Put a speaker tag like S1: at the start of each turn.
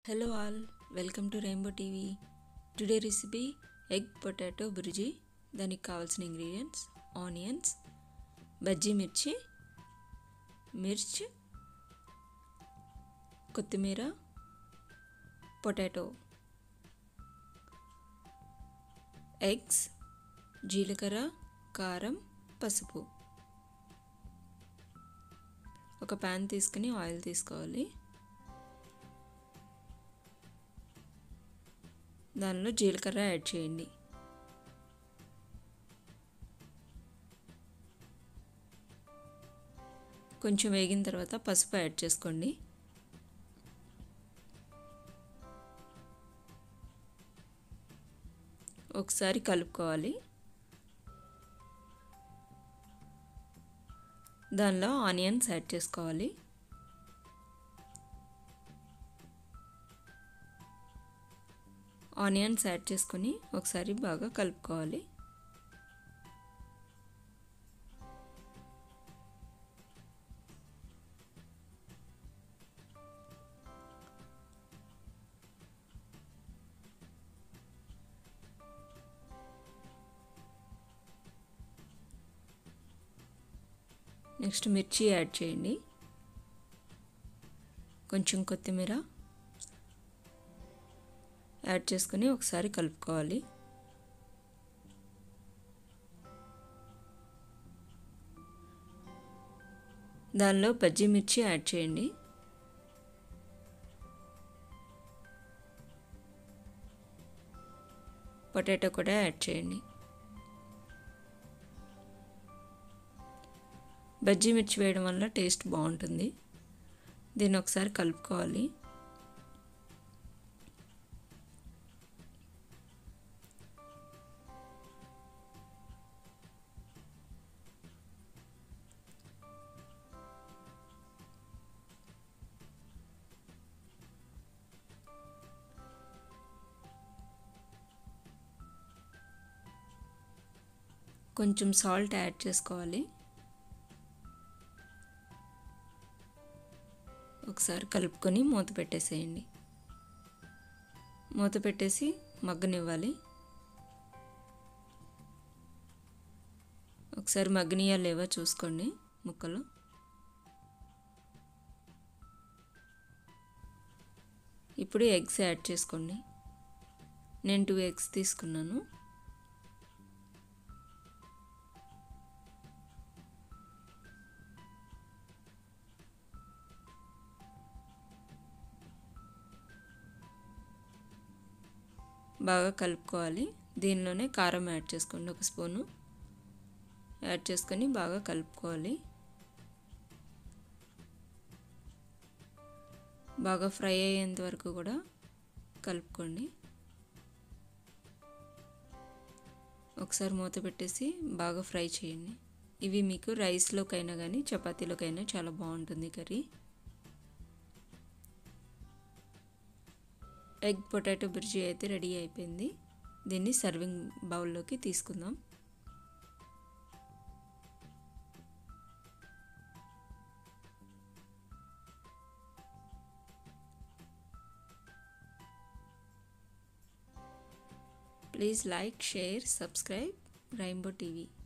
S1: hello all welcome to rainbow TV today recipe egg potato bhurji దానికి కావాల్సిన ingredients onions bajji మిర్చి మిర్చ్ కొత్తిమీర పొటాటో ఎగ్స్ జీలకర్ర కారం పసుపు ఒక ప్యాన్ తీసుకుని ఆయిల్ తీసుకోవాలి దానిలో జీలకర్ర యాడ్ చేయండి కొంచెం వేగిన తర్వాత పసుపు యాడ్ చేసుకోండి ఒకసారి కలుపుకోవాలి దానిలో ఆనియన్స్ యాడ్ చేసుకోవాలి ఆనియన్స్ యాడ్ చేసుకొని ఒకసారి బాగా కలుపుకోవాలి నెక్స్ట్ మిర్చి యాడ్ చేయండి కొంచెం కొత్తిమీర యాడ్ చేసుకొని ఒకసారి కలుపుకోవాలి దానిలో బజ్జీ మిర్చి యాడ్ చేయండి పొటాటో కూడా యాడ్ చేయండి బజ్జీ మిర్చి వేయడం వల్ల టేస్ట్ బాగుంటుంది దీన్ని ఒకసారి కలుపుకోవాలి కొంచెం సాల్ట్ యాడ్ చేసుకోవాలి ఒకసారి కలుపుకొని మూత పెట్టేసేయండి మూత పెట్టేసి మగ్గనివ్వాలి ఒకసారి మగ్గనియా లేవా చూసుకోండి ముక్కలు ఇప్పుడు ఎగ్స్ యాడ్ చేసుకోండి నేను టూ ఎగ్స్ తీసుకున్నాను బాగా కలుపుకోవాలి దీనిలోనే కారం యాడ్ చేసుకోండి ఒక స్పూను యాడ్ చేసుకొని బాగా కలుపుకోవాలి బాగా ఫ్రై అయ్యేంత వరకు కూడా కలుపుకోండి ఒకసారి మూత పెట్టేసి బాగా ఫ్రై చేయండి ఇవి మీకు రైస్లోకైనా కానీ చపాతీలోకైనా చాలా బాగుంటుంది కర్రీ ఎగ్ పొటాటో బుర్జీ అయితే రెడీ అయిపోయింది దీన్ని సర్వింగ్ బౌల్లోకి తీసుకుందాం please like share subscribe rainbow TV